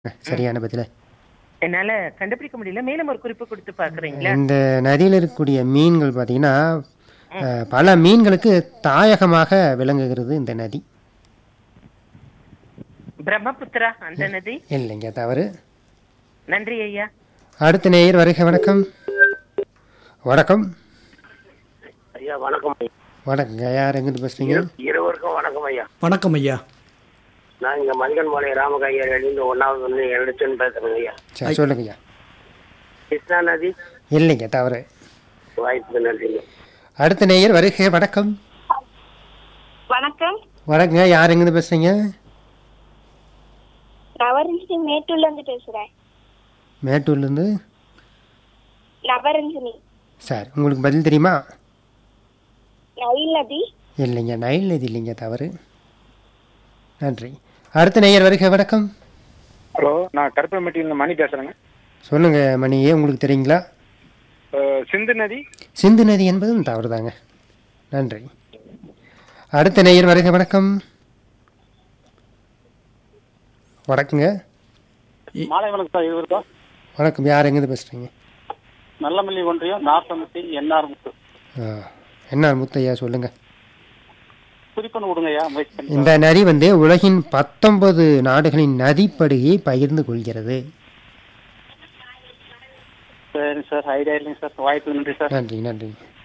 சரியான பதில என்னால கண்டுபிடிக்க முடியல மேலும் ஒரு குறிப்பு கொடுத்து பாக்குறீங்களா இந்த நதியில் இருக்கக்கூடிய மீன்கள் பார்த்தீங்கன்னா அஹ், பல மீன்களுக்கு தாயகமாக விளங்குகிறது இந்த நதி பிரம்மபுத்திரா அந்த நதி இல்லைங்க தவறு நன்றி ஐயா அடுத்த நேயர் வருக வணக்கம் வணக்கம் ஐயா வணக்கம் ஐயா வணக்கங்க யார் எங்கிருந்து பேசுறீங்க இருவருக்கும் வணக்கம் ஐயா வணக்கம் ஐயா நான் இங்க மதிகன்பாளையம் ராமகையர்லேருந்து ஒன்னாவது வந்து எழுச்சுன்னு பேசுறேங்க ஐயா சரி சொல்லுங்க ஐயா கிருஷ்ணா நதி இல்லைங்க தவறு வாய்ப்புக்கு நன்றிங்க அடுத்த நேயர் வருக வணக்கம் வணக்கம் வணக்கங்க யார் எங்கிருந்து பேசுறீங்க நவரஞ்சினி மேட்டூர்ல இருந்து பேசுறேன் மேட்டூர்லேருந்து நவரஞ்சினி சார் உங்களுக்கு பதில் தெரியுமா நயில் நதி இல்லைங்க நைல் நதி இல்லைங்க தவறு நன்றி அடுத்த நேயர் வருக வணக்கம் ஹலோ நான் கருப்பமட்டியில் மணி பேசுறேங்க சொல்லுங்க மணியே உங்களுக்கு தெரியுங்களா அஹ், சிந்து நதி சிந்து நதி என்பதும் தவறுதாங்க நன்றி அடுத்த நேயர் வருக வணக்கம் வணக்கங்க மாலை வணக்கம் சார் இருவருக்கா வணக்கம் யார் எங்கேருந்து பேசுகிறீங்க நல்லமல்லி ஒன்றியம் நாற்பத்தி என்ஆர் முத்து என்ன முத்தையா சொல்லுங்க குறிப்பன் விடுங்கய்யா முயற்சி பண்ணி இந்த நதி வந்து உலகின் பத்தொன்பது நாடுகளின் நதிப்படுகையை பகிர்ந்து கொள்கிறது சரி சார் ஐடியா இல்லைங்க சார் வாய்ப்பு நன்றி சார் நன்றி நன்றி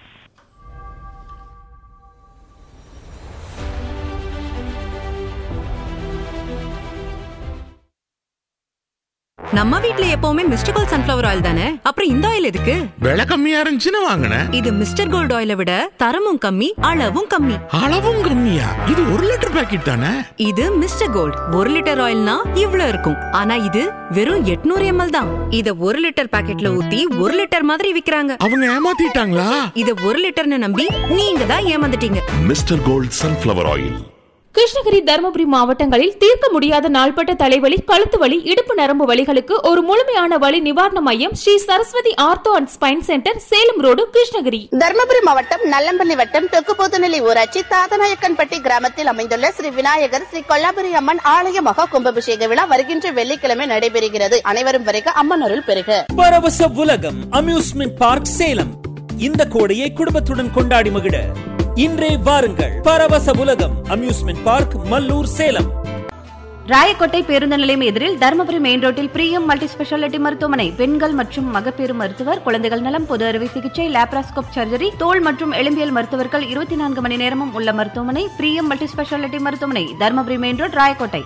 நம்ம வீட்ல எப்பவுமே மிஸ்டர் கோல்ட் சன்ஃபிளவர் ஆயில் தானே அப்புறம் இந்த ஆயில் எதுக்கு விலை கம்மியா இருந்துச்சுன்னு வாங்கினேன் இது மிஸ்டர் கோல்ட் ஆயிலை விட தரமும் கம்மி அளவும் கம்மி அளவும் கம்மியா இது ஒரு லிட்டர் பாக்கெட் தானே இது மிஸ்டர் கோல்ட் ஒரு லிட்டர் ஆயில்னா இவ்ளோ இருக்கும் ஆனா இது வெறும் 800 எம்எல் தான் இத ஒரு லிட்டர் பாக்கெட்ல ஊத்தி ஒரு லிட்டர் மாதிரி விக்கிறாங்க அவங்க ஏமாத்திட்டாங்களா இத ஒரு லிட்டர்னு நம்பி நீங்க தான் ஏமாந்துட்டீங்க mister gold sunflower oil Krishnagiri Dharmapuri மாவட்டங்களில் தீர்க்க முடியாத நாள்பட்ட தலைவலி கழுத்து வலி இடுப்பு நரம்பு வலிகளுக்கு ஒரு முழுமையான வலி நிவாரண மையம் Shri Saraswathi ortho and spine centre Salem road Krishnagiri Dharmapuri மாவட்டம் நல்லம்பள்ளி வட்டம் தொக்குபோத்துநிலை ஊராட்சி தாதநாயக்கன்பட்டி கிராமத்தில் அமைந்துள்ள ஸ்ரீ விநாயகர் ஸ்ரீ கொல்லாபுரி அம்மன் ஆலய மகா கும்பாபிஷேக விழா வருகின்ற வெள்ளிக்கிழமை நடைபெறுகிறது அனைவரும் வருக அம்மன் அருள் பெறுக பரவச உலகம் அம்யூஸ்மெண்ட் பார்க் சேலம் இந்த கோடையை குடும்பத்துடன் கொண்டாடி மகிழ இன்றே வாருங்கள் பரவச உலகம் அம்யூஸ்மெண்ட் பார்க் மல்லூர் சேலம் ராயக்கோட்டை பேருந்து நிலையம் எதிரில் தருமபுரி மெயின் ரோட்டில் பிரியம் மல்டி ஸ்பெஷாலிட்டி மருத்துவமனை பெண்கள் மற்றும் மகப்பேறு மருத்துவர் குழந்தைகள் நலம் பொது அறுவை சிகிச்சை லேப்ராஸ்கோப் சர்ஜரி தோல் மற்றும் எலும்பியல் மருத்துவர்கள் இருபத்தி நான்கு மணி நேரமும் உள்ள மருத்துவமனை பிரியம் மல்டி ஸ்பெஷாலிட்டி மருத்துவமனை தருமபுரி மெயின் ரோட் ராயக்கோட்டை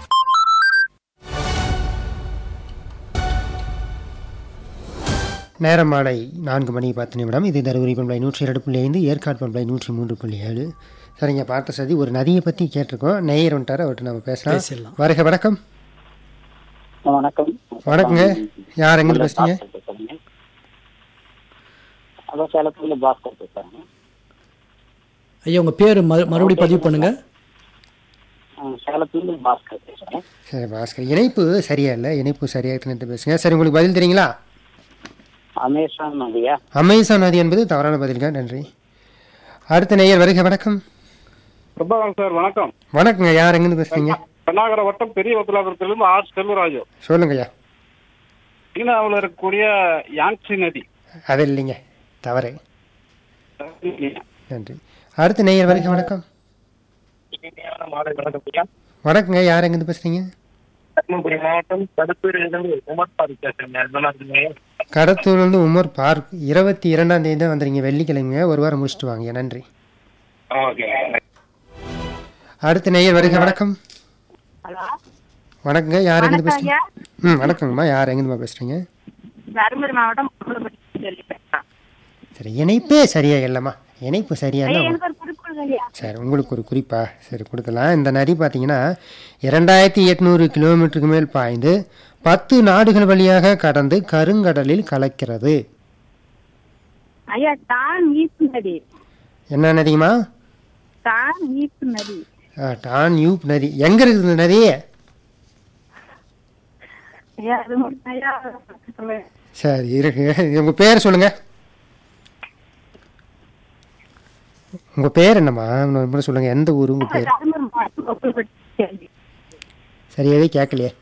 நேரம் மாலை நான்கு மணி பத்து நிமிடம் இது தருமபுரி பண்பலை நூற்றி இரண்டு புள்ளி ஐந்து ஏற்காடு பண்பலை நூற்றி மூன்று புள்ளி ஏழு சரிங்க பார்த்த சதி ஒரு நதியை பற்றி கேட்டிருக்கோம் நேயர் வந்துட்டார் அவர்கிட்ட நம்ம பேசலாம் பேசலாம். வருக வணக்கம் வணக்கம் வணக்கங்க யார் எங்கிருந்து பேசுறீங்க பேசுறேங்க அதான் சேலத்துல பாஸ்கர் பேசுறேங்க ஐயா உங்க பேர் மறுபடியும் பதிவு பண்ணுங்க ஆ, சேலத்துல பாஸ்கர் பேசுறேன் சரி பாஸ்கர் இணைப்பு சரியா இல்லை இணைப்பு சரியாக இருக்குன்னு பேசுங்க சரி உங்களுக்கு பதில் தெரியுங்களா அமேசான் நதியா அமேசான் நதி என்பது தவறான பதில்க நன்றி அடுத்த நேயர் வருக வணக்கம் பிரபாகர் சார் வணக்கம் வணக்கங்க யார் எங்கிருந்து பேசுறீங்க பெண்ணாகர வட்டம் பெரிய வத்துலாபுரத்திலிருந்து ஆர் செல்வராஜு சொல்லுங்கய்யா சீனாவில் இருக்கக்கூடிய யான்சி நதி அது இல்லைங்க தவறு நன்றி அடுத்த நேயர் வருக வணக்கம் மாலை வணக்கம் ஐயா வணக்கங்க யார் எங்கிருந்து பேசுறீங்க தர்மபுரி மாவட்டம் தடுப்பூரிலிருந்து உமர் பாரி பேசுறேன் நல்லா இருக்குங்க கடத்தூர்லேருந்து உமர் பார்க் இருபத்தி இரண்டாம் தேதி தான் வந்துறீங்க வெள்ளிக்கிழமைங்க ஒரு வாரம் முடிச்சுட்டு வாங்க நன்றி ஓகே அடுத்த நேயர் வருக வணக்கம் வணக்கங்க யார் எங்கிருந்து பேசுறீங்க ம் வணக்கங்கம்மா யார் எங்கிருந்துமா பேசுறீங்க தருமபுரி மாவட்டம் சரி இணைப்பே சரியா இல்லைம்மா இணைப்பு சரியா இல்லை எனக்கு ஒரு குறிப்பு கொடுங்க சரி உங்களுக்கு ஒரு குறிப்பா சரி கொடுக்கலாம் இந்த நதி பார்த்தீங்கன்னா இரண்டாயிரத்தி எட்நூறு கிலோமீட்டருக்கு மேல் பாய்ந்து பத்து நாடுகள் வழியாக கடந்து கருங்கடலில் கலக்கிறது ஐயா தான் ஈப்பு நதி என்ன நதிமா தான் ஈப்பு நதி டான் யூப் நதி எங்க இருக்குது இந்த நதி ஐயா அது மட்டும் ஐயா சொல்லுங்க சரி இருக்கு உங்க பேர் சொல்லுங்க உங்க பேர் என்னம்மா இன்னொரு முறை சொல்லுங்க எந்த ஊர் உங்க பேர் தருமபுரி மாவட்டம் கொப்புளப்பட்டி. சரியாவே கேட்கலையே